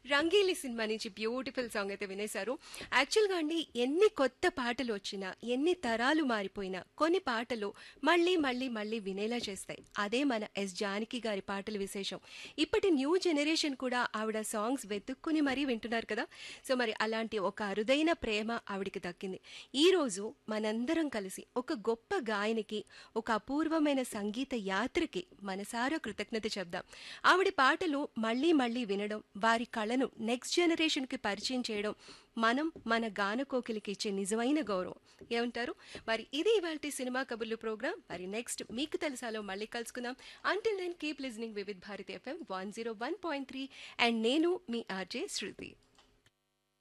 రంగీలి cinema నుంచి beautiful song అయితే వినేశారు యాక్చువల్గా అండి ఎన్ని కొత్త పాటలు వచ్చినా ఎన్ని తరాలు మారిపోయినా కొన్ని పాటలు మళ్ళీ మళ్ళీ మళ్ళీ వినేలా చేస్తాయి అదే మన ఎస్ జానకి గారి పాటల విశేషం ఇప్పటి న్యూ జనరేషన్ కూడా ఆవిడ సాంగ్స్ వెతుక్కుని మరీ వింటున్నారు కదా సో మరి అలాంటి ఒక అరుదైన ప్రేమ ఆవిడికి దక్కింది ఈ రోజు మనందరం కలిసి ఒక గొప్ప గాయనికి ఒక అపూర్వమైన సంగీత యాత్రకి మనసారా కృతజ్ఞత చెప్దాం ఆవిడ పాటలు మళ్ళీ మళ్ళీ వినడం వారి కళను నెక్స్ట్ జనరేషన్కి పరిచయం చేయడం మనం మన గాన కోకిలికి ఇచ్చే నిజమైన గౌరవం ఏమంటారు మరి ఇది ఇవాళ సినిమా కబుర్లు ప్రోగ్రామ్ మరి నెక్స్ట్ మీకు తెలుసాలో మళ్ళీ కలుసుకుందాం until then keep listening Vividh Bharati FM one zero one point three and నేను మీ ఆర్జే శృతి